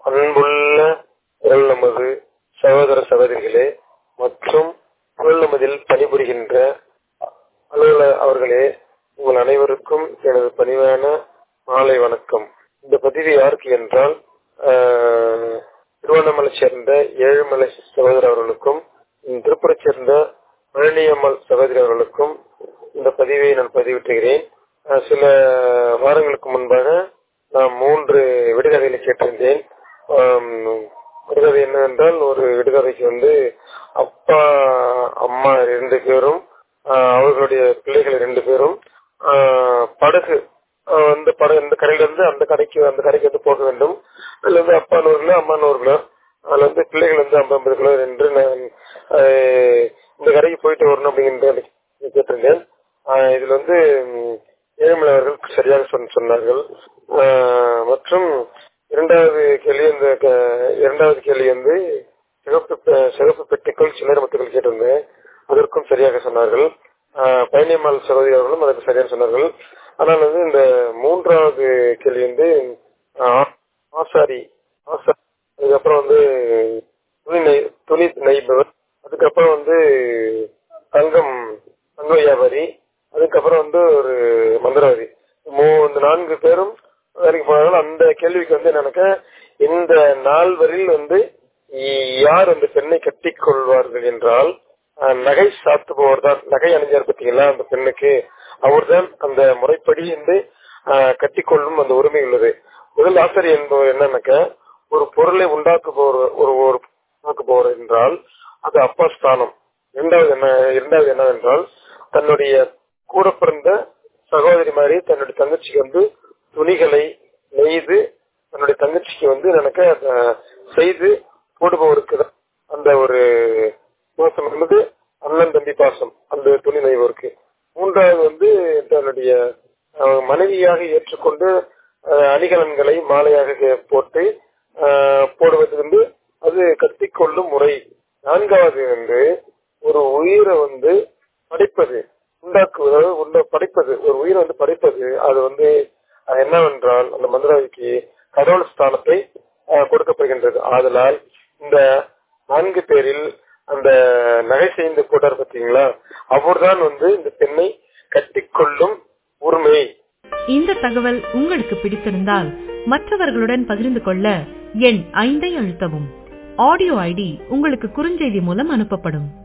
அன்புள்ள குரல் நமது சகோதர சகோதரிகளே மற்றும் குரல் நமதில் பணிபுரிகின்ற அலுவலர் அவர்களே உங்கள் அனைவருக்கும் எனது பணிவான மாலை வணக்கம் இந்த பதிவு யாருக்கு என்றால் ஆஹ், திருவண்ணாமலை சேர்ந்த ஏழுமலை சகோதரர் அவர்களுக்கும் திருப்பூரை சேர்ந்த பழனியம்மாள் சகோதரி அவர்களுக்கும் இந்த பதிவை நான் பதிவிட்டுகிறேன் ஆஹ், சில வாரங்களுக்கு முன்பாக நான் மூன்று விடுகதைகளை கேட்டிருந்தேன் ஆம், விடுகதை என்னவென்றால் ஒரு விடுகதைக்கு வந்து அப்பா அம்மா ரெண்டு பேரும் ஆஹ், அவர்களுடைய பிள்ளைகள் ரெண்டு பேரும் ஆஹ், படகு ஆஹ், இந்த படகு இந்த கரையில இருந்து அந்த கரைக்கு அந்த கரைக்கு வந்து போக வேண்டும் அதுல வந்து அப்பா நூறு கிலோ அம்மா நூறு கிலோ அதுல வந்து பிள்ளைகள் வந்து ஐம்பது ஐம்பது கிலோ என்று நான் ஆஹ், இந்த கரைக்கு போயிட்டு வரணும் அப்படிங்கிற கேட்டிருந்தேன் ஆஹ், இதுல வந்து ம், ஏழுமலை அவர்கள் சரியாக சொன்ன- சொன்னார்கள் ஆஹ், மற்றும் இரண்டாவது கேள்வி இந்த க- இரண்டாவது கேள்வி வந்து சிவப்பு பெ- சிவப்பு பெட்டிக்குள் சில்லறை முத்துக்கள் கேட்டிருந்தேன் அதற்கும் சரியாக சொன்னார்கள் ஆஹ், பழனியம்மாள் சகோதரி அவர்களும் அதற்கு சரியாக சொன்னார்கள் ஆனால் வந்து இந்த மூன்றாவது கேள்வி வந்து ஆஹ், ஆசாரி ஆசாரி அதுக்கப்புறம் வந்து துணி நெய் துணி நெய்பவர் அதுக்கப்புறம் வந்து தங்கம் தங்க வியாபாரி அதுக்கப்புறம் வந்து ஒரு மந்திரவாதி மூ இந்த நான்கு பேரும் வேலைக்கு போனாலும் அந்த கேள்விக்கு வந்து எனக்கு இந்த நால்வரில் வந்து யார் அந்த பெண்ணை கட்டிக் கொள்வார்கள் என்றால் அஹ், நகை சாத்துபவர் தான் நகை அணிஞ்சார் பார்த்தீங்களா அந்த பெண்ணுக்கு அவர்தான் அந்த முறைப்படி வந்து அஹ், கட்டிக்கொள்ளும் அந்த உரிமை உள்ளது முதல் ஆசிரியர் என்பவர் என்னன்னாக்க ஒரு பொருளை உண்டாக்குபவர் ஒரு ஒரு உண்டாக்குபவர் என்றால் அது அப்பா ஸ்தானம் இரண்டாவது என்ன இரண்டாவது என்னவென்றால் தன்னுடைய கூட பிறந்த சகோதரி மாதிரி தன்னுடைய தங்கச்சிக்கு வந்து துணிகளை நெய்து தன்னுடைய தங்கச்சிக்கு வந்து எனக்கு அஹ், செய்து போடுபவருக்கு தான் அந்த ஒரு பாசம் என்பது அண்ணன் தம்பி பாசம் அந்த துணி நெய்வருக்கு மூன்றாவது வந்து தன்னுடைய அஹ், மனைவியாக ஏற்றுக்கொண்டு அஹ், அணிகலன்களை மாலையாக கே- போட்டு அஹ், போடுவது வந்து அது கத்திக்கொள்ளும் முறை நான்காவது வந்து ஒரு உயிரை வந்து படைப்பது உண்டாக்குவது அதாவது உண்ட படைப்பது ஒரு உயிரை வந்து படைப்பது அது வந்து அஹ், என்னவென்றால் அந்த மந்திராவிக்கு கடவுள் ஸ்தானத்தை அஹ், கொடுக்கப்படுகின்றது ஆதலால் இந்த நான்கு பேரில் அந்த நகை செய்து போட்டார் பார்த்தீங்களா அவர்தான் வந்து இந்த பெண்ணை கட்டிக்கொள்ளும் உரிமை இந்த தகவல் உங்களுக்கு பிடித்திருந்தால் மற்றவர்களுடன் பகிர்ந்து கொள்ள எண் ஐந்தை அழுத்தவும் ஆடியோ ஐடி உங்களுக்கு குறுஞ்செய்தி மூலம் அனுப்பப்படும்